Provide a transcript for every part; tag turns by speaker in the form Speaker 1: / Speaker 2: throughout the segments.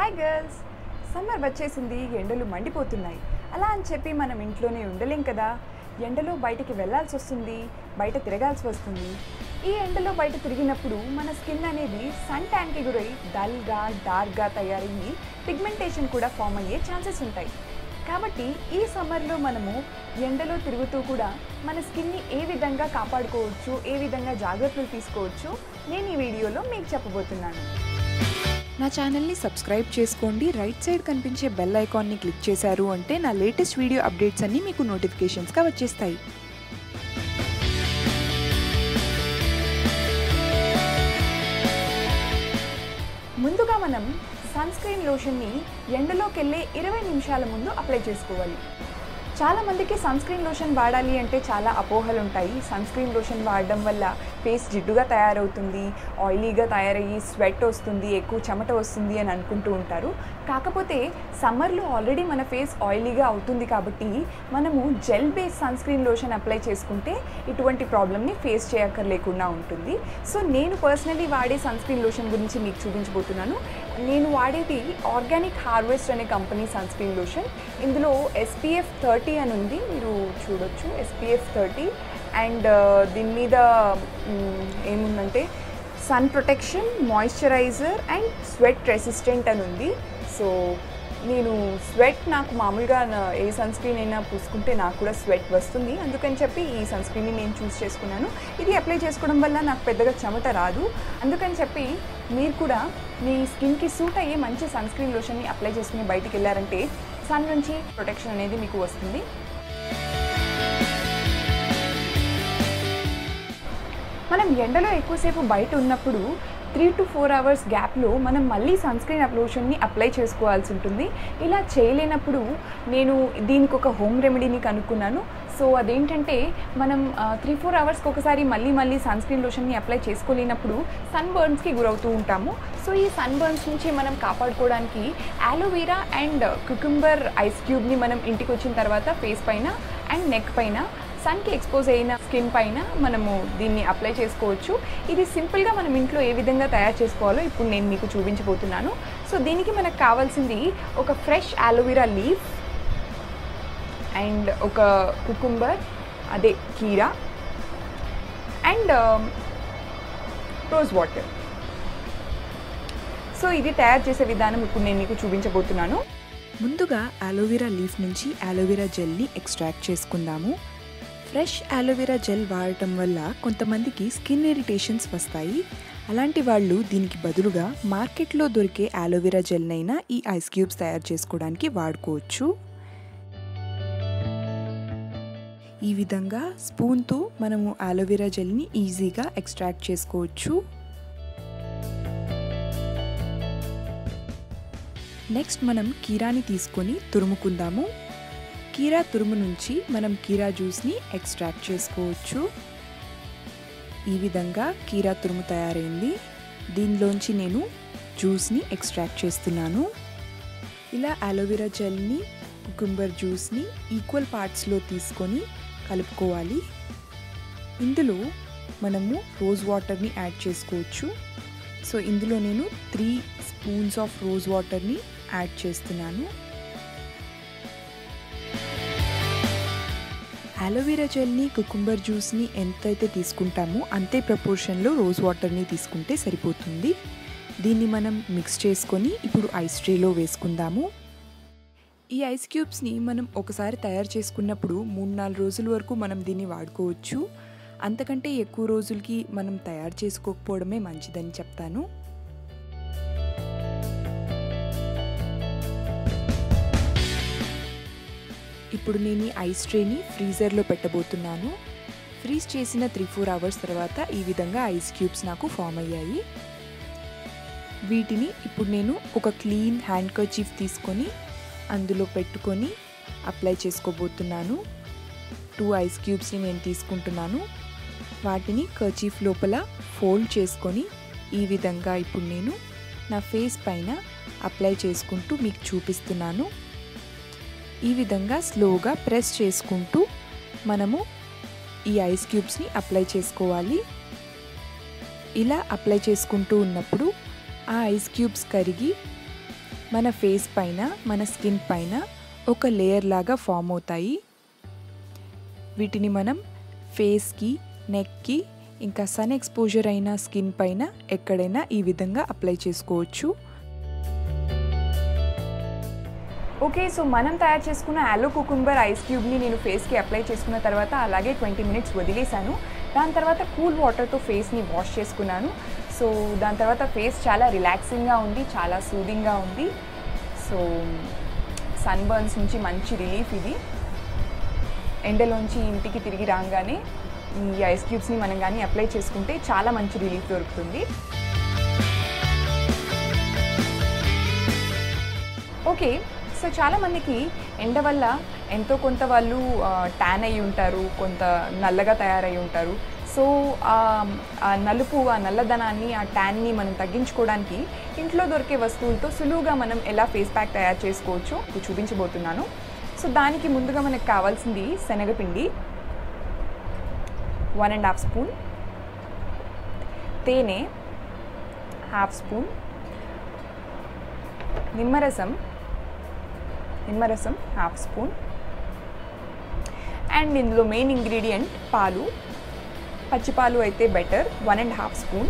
Speaker 1: hi girls summer వచ్చేసింది ఎండలు మండిపోతున్నాయి అలా అని చెప్పి మనం ఇంట్లోనే ఉండలేం కదా ఎండలో బయటికి వెళ్ళాల్సి వస్తుంది బయట తిరగాల్సి వస్తుంది ఈ ఎండలో బయట తిరిగినప్పుడు మన స్కిన్ అనేది సన్ ట్యాన్కి గురై డల్గా డార్క్గా తయారయ్యి పిగ్మెంటేషన్ కూడా ఫామ్ అయ్యే ఛాన్సెస్ ఉంటాయి కాబట్టి ఈ సమ్మర్లో మనము ఎండలో తిరుగుతూ కూడా మన స్కిన్ని ఏ విధంగా కాపాడుకోవచ్చు ఏ విధంగా జాగ్రత్తలు తీసుకోవచ్చు నేను ఈ వీడియోలో మీకు చెప్పబోతున్నాను
Speaker 2: నా ఛానల్ని సబ్స్క్రైబ్ చేసుకోండి రైట్ సైడ్ కనిపించే బెల్ ఐకాన్ని క్లిక్ చేశారు అంటే నా లేటెస్ట్ వీడియో అప్డేట్స్ అన్నీ మీకు నోటిఫికేషన్స్గా వచ్చేస్తాయి
Speaker 1: ముందుగా మనం సన్ స్క్రీన్ లోషన్ని ఎండలోకి వెళ్ళే ఇరవై నిమిషాల ముందు అప్లై చేసుకోవాలి చాలా మందికి సన్ స్క్రీన్ లోషన్ వాడాలి అంటే చాలా అపోహలు ఉంటాయి సన్ స్క్రీన్ లోషన్ వాడడం వల్ల ఫేస్ జిడ్డుగా తయారవుతుంది ఆయిలీగా తయారయ్యి స్వెట్ వస్తుంది ఎక్కువ చెమట వస్తుంది అని అనుకుంటూ ఉంటారు కాకపోతే సమ్మర్లో ఆల్రెడీ మన ఫేస్ ఆయిలీగా అవుతుంది కాబట్టి మనము gel base sunscreen lotion apply చేసుకుంటే ఇటువంటి ప్రాబ్లమ్ని ఫేస్ చేయక్కర్లేకుండా ఉంటుంది సో నేను పర్సనలీ వాడే సన్ స్క్రీన్ లోషన్ గురించి మీకు చూపించబోతున్నాను నేను వాడేది ఆర్గానిక్ హార్వెస్ట్ అనే కంపెనీ సన్ స్క్రీన్ లోషన్ ఇందులో ఎస్పీఎఫ్ థర్టీ అని ఉంది మీరు చూడొచ్చు ఎస్పీఎఫ్ థర్టీ అండ్ దీని మీద మ్, ఏముందంటే sun protection moisturizer and sweat resistant అని ఉంది సో నేను స్వెట్ నాకు మామూలుగా నా- ఏ సన్ స్క్రీన్ అయినా పూసుకుంటే నాకు కూడా స్వెట్ వస్తుంది అందుకని చెప్పి ఈ సన్ స్క్రీన్ని నేను చూస్ చేసుకున్నాను ఇది అప్లై చేసుకోవడం వల్ల నాకు పెద్దగా చెమట రాదు అందుకని చెప్పి మీరు కూడా మీ స్కిన్కి సూట్ అయ్యే మంచి సన్ స్క్రీన్ లోషన్ని అప్లై చేసుకుని బయటికి వెళ్ళారంటే సన్ నుంచి ప్రొటెక్షన్ అనేది మీకు వస్తుంది మనం ఎండలో ఎక్కువసేపు బయట ఉన్నప్పుడు త్రీ టు ఫోర్ అవర్స్ గ్యాప్లో మనం మళ్ళీ సన్ స్క్రీన్ లోషన్ని అప్లై చేసుకోవాల్సి ఉంటుంది ఇలా చేయలేనప్పుడు నేను దీనికి ఒక హోమ్ రెమెడీని కనుక్కున్నాను సో అదేంటంటే మనం త్రీ ఫోర్ అవర్స్కి ఒకసారి మళ్ళీ మళ్ళీ సన్ స్క్రీన్ లోషన్ని అప్లై చేసుకోలేనప్పుడు సన్ బర్న్స్కి గురవుతూ ఉంటాము సో ఈ సన్ బర్న్స్ నుంచి మనం కాపాడుకోవడానికి ఆలోవీరా అండ్ కుకుంబర్ ఐస్ క్యూబ్ని మనం ఇంటికి వచ్చిన తర్వాత ఫేస్ పైన అండ్ నెక్ పైన సన్కి ఎక్స్పోజ్ అయిన స్కిన్ పైన మనము దీన్ని అప్లై చేసుకోవచ్చు ఇది సింపుల్గా మనం ఇంట్లో ఏ విధంగా తయారు చేసుకోవాలో ఇప్పుడు నేను మీకు చూపించబోతున్నాను సో దీనికి మనకు కావాల్సింది ఒక ఫ్రెష్ ఆలోవెరా లీఫ్ అండ్ ఒక కుకుంబర్ అదే కీరా అండ్ రోజ్ వాటర్ సో ఇది తయారు చేసే విధానం ఇప్పుడు నేను మీకు చూపించబోతున్నాను
Speaker 2: ముందుగా అలోవెరా లీఫ్ నుంచి అలోవెరా జెల్ని ఎక్స్ట్రాక్ట్ చేసుకుందాము ఫ్రెష్ అలోవెరా జెల్ వాడటం వల్ల కొంతమందికి స్కిన్ ఇరిటేషన్స్ వస్తాయి అలాంటి వాళ్ళు దీనికి బదులుగా మార్కెట్లో దొరికే అలోవెరా జెల్నైనా ఈ ఐస్ క్యూబ్స్ తయారు చేసుకోవడానికి వాడుకోవచ్చు ఈ విధంగా స్పూన్తో మనము అలోవెరా జెల్ని ఈజీగా ఎక్స్ట్రాక్ట్ చేసుకోవచ్చు నెక్స్ట్ మనం కీరాని తీసుకొని తురుముకుందాము కీరా తురుము నుంచి మనం కీరా జ్యూస్ని ఎక్స్ట్రాక్ట్ చేసుకోవచ్చు ఈ విధంగా కీరా తురుము తయారైంది దీనిలోంచి నేను జ్యూస్ని ఎక్స్ట్రాక్ట్ చేస్తున్నాను ఇలా అలోవెరా జెల్ని కుకుంబర్ జ్యూస్ని ఈక్వల్ పార్ట్స్లో తీసుకొని కలుపుకోవాలి ఇందులో మనము రోజ్ వాటర్ని యాడ్ చేసుకోవచ్చు సో ఇందులో నేను త్రీ స్పూన్స్ ఆఫ్ రోజ్ వాటర్ని యాడ్ చేస్తున్నాను అలోవెరా జెల్ని కుకుంబర్ జ్యూస్ని ఎంతైతే తీసుకుంటామో అంతే ప్రపోర్షన్లో రోజ్ వాటర్ని తీసుకుంటే సరిపోతుంది దీన్ని మనం మిక్స్ చేసుకొని ఇప్పుడు ఐస్ ట్రేలో వేసుకుందాము ఈ ఐస్ క్యూబ్స్ని మనం ఒకసారి తయారు చేసుకున్నప్పుడు మూడు నాలుగు రోజుల వరకు మనం దీన్ని వాడుకోవచ్చు అంతకంటే ఎక్కువ రోజులకి మనం తయారు చేసుకోకపోవడమే మంచిదని చెప్తాను ఇప్పుడు నేను ఈ ఐస్ ట్రేని ఫ్రీజర్లో పెట్టబోతున్నాను ఫ్రీజ్ చేసిన త్రీ ఫోర్ అవర్స్ తర్వాత ఈ విధంగా ఐస్ క్యూబ్స్ నాకు ఫామ్ అయ్యాయి వీటిని ఇప్పుడు నేను ఒక క్లీన్ హ్యాండ్ కర్చీఫ్ తీసుకొని అందులో పెట్టుకొని అప్లై చేసుకోబోతున్నాను టూ ఐస్ క్యూబ్స్ని నేను తీసుకుంటున్నాను వాటిని కర్చీఫ్ లోపల ఫోల్డ్ చేసుకొని ఈ విధంగా ఇప్పుడు నేను నా ఫేస్ పైన అప్లై చేసుకుంటూ మీకు చూపిస్తున్నాను ఈ విధంగా స్లోగా ప్రెస్ చేసుకుంటూ మనము ఈ ఐస్ క్యూబ్స్ని అప్లై చేసుకోవాలి ఇలా అప్లై చేసుకుంటూ ఉన్నప్పుడు ఆ ఐస్ క్యూబ్స్ కరిగి మన ఫేస్ పైన మన స్కిన్ పైన ఒక లేయర్ లాగా ఫామ్ అవుతాయి వీటిని మనం ఫేస్కి నెక్కి ఇంకా సన్ ఎక్స్పోజర్ అయిన స్కిన్ పైన ఎక్కడైనా ఈ విధంగా అప్లై చేసుకోవచ్చు
Speaker 1: ఓకే సో మనం తయారు చేసుకున్న ఆలో కుకుంబర్ ఐస్ క్యూబ్ని నేను ఫేస్కి అప్లై చేసుకున్న తర్వాత అలాగే ట్వంటీ మినిట్స్ వదిలేశాను దాని తర్వాత కూల్ వాటర్తో ఫేస్ని వాష్ చేసుకున్నాను సో దాని తర్వాత ఫేస్ చాలా రిలాక్సింగ్గా ఉంది చాలా సూదింగ్గా ఉంది సో సన్ బర్న్స్ నుంచి మంచి రిలీఫ్ ఇది ఎండలోంచి ఇంటికి తిరిగి రాగానే ఈ ఐస్ క్యూబ్స్ని మనం కానీ అప్లై చేసుకుంటే చాలా మంచి రిలీఫ్ దొరుకుతుంది ఓకే సో చాలామందికి ఎండ వల్ల ఎంతో కొంత వాళ్ళు ట్యాన్ అయి ఉంటారు కొంత నల్లగా తయారై ఉంటారు సో ఆ నలుపు ఆ నల్లదనాన్ని ఆ ట్యాన్ని మనం తగ్గించుకోవడానికి ఇంట్లో దొరికే వస్తువులతో సులువుగా మనం ఎలా ఫేస్ ప్యాక్ తయారు చేసుకోవచ్చో చూపించబోతున్నాను సో దానికి ముందుగా మనకు కావాల్సింది శనగపిండి వన్ అండ్ హాఫ్ స్పూన్ తేనె హాఫ్ స్పూన్ నిమ్మరసం నిమ్మరసం హాఫ్ స్పూన్ అండ్ ఇందులో మెయిన్ ఇంగ్రీడియంట్ పాలు పచ్చిపాలు అయితే better one and half spoon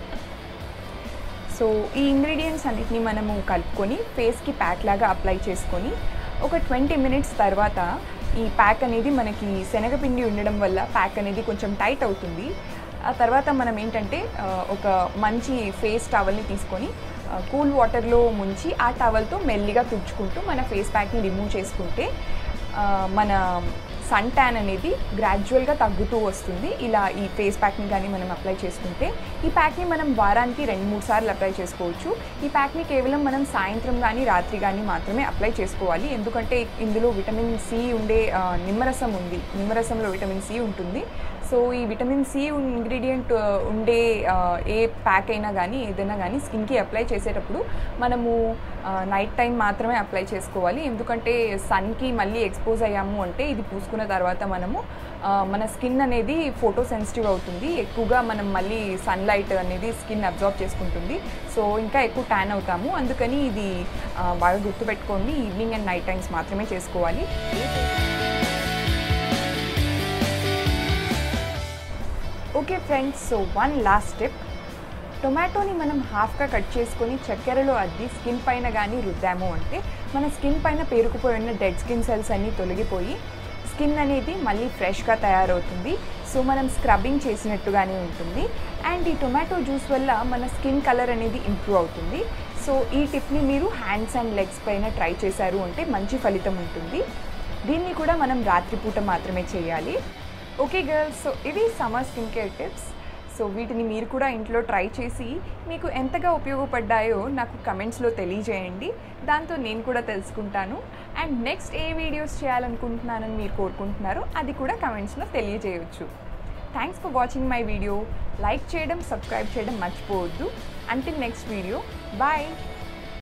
Speaker 1: so ఈ ఇంగ్రీడియంట్స్ అన్నిటిని మనము కలుపుకొని ఫేస్కి ప్యాక్ లాగా అప్లై చేసుకొని ఒక ట్వంటీ మినిట్స్ తర్వాత ఈ ప్యాక్ అనేది మనకి శనగపిండి ఉండడం వల్ల ప్యాక్ అనేది కొంచెం టైట్ అవుతుంది ఆ తర్వాత మనం ఏంటంటే ఒక మంచి ఫేస్ టవల్ని తీసుకొని కూల్ వాటర్లో ముంచి ఆ టవల్తో మెల్లిగా తుడుచుకుంటూ మన ఫేస్ ప్యాక్ని రిమూవ్ చేసుకుంటే మన సన్ ట్యాన్ అనేది గ్రాడ్యువల్గా తగ్గుతూ వస్తుంది ఇలా ఈ ఫేస్ ప్యాక్ని కానీ మనం అప్లై చేసుకుంటే ఈ ప్యాక్ని మనం వారానికి రెండు మూడు సార్లు అప్లై చేసుకోవచ్చు ఈ ప్యాక్ని కేవలం మనం సాయంత్రం కానీ రాత్రి కానీ మాత్రమే అప్లై చేసుకోవాలి ఎందుకంటే ఇందులో విటమిన్ సి ఉండే నిమ్మరసం ఉంది నిమ్మరసంలో విటమిన్ సి ఉంటుంది సో ఈ విటమిన్ సి ఇంగ్రీడియంట్ ఉండే ఏ ప్యాక్ అయినా కానీ ఏదైనా కానీ స్కిన్కి అప్లై చేసేటప్పుడు మనము నైట్ టైం మాత్రమే అప్లై చేసుకోవాలి ఎందుకంటే సన్కి మళ్ళీ ఎక్స్పోజ్ అయ్యాము అంటే ఇది పూసుకున్న తర్వాత మనము మన స్కిన్ అనేది ఫోటో సెన్సిటివ్ అవుతుంది ఎక్కువగా మనం మళ్ళీ సన్లైట్ అనేది స్కిన్ అబ్జార్బ్ చేసుకుంటుంది సో ఇంకా ఎక్కువ ట్యాన్ అవుతాము అందుకని ఇది బాగా గుర్తుపెట్టుకోండి ఈవినింగ్ అండ్ నైట్ టైమ్స్ మాత్రమే చేసుకోవాలి okay friends so one last step టొమాటోని మనం హాఫ్గా కట్ చేసుకొని చక్కెరలో అద్ది స్కిన్ పైన కానీ రుద్దాము అంటే మన స్కిన్ పైన పేరుకుపోయిన డెడ్ స్కిన్ సెల్స్ అన్నీ తొలగిపోయి స్కిన్ అనేది మళ్ళీ ఫ్రెష్గా తయారవుతుంది సో మనం స్క్రబ్బింగ్ చేసినట్టుగానే ఉంటుంది అండ్ ఈ టొమాటో జ్యూస్ వల్ల మన స్కిన్ కలర్ అనేది ఇంప్రూవ్ అవుతుంది సో ఈ టిప్ని మీరు హ్యాండ్స్ అండ్ లెగ్స్ పైన ట్రై చేశారు అంటే మంచి ఫలితం ఉంటుంది దీన్ని కూడా మనం రాత్రిపూట మాత్రమే చేయాలి ఓకే గర్ల్స్ సో ఇవి summer skin care tips so వీటిని మీరు కూడా ఇంట్లో ట్రై చేసి మీకు ఎంతగా ఉపయోగపడ్డాయో నాకు కమెంట్స్లో తెలియజేయండి దాంతో నేను కూడా తెలుసుకుంటాను అండ్ నెక్స్ట్ ఏ వీడియోస్ చేయాలనుకుంటున్నానని మీరు కోరుకుంటున్నారో అది కూడా కమెంట్స్లో తెలియజేయవచ్చు thanks for watching my video like చేయడం సబ్స్క్రైబ్ చేయడం మర్చిపోవద్దు అంటిల్ నెక్స్ట్ వీడియో బాయ్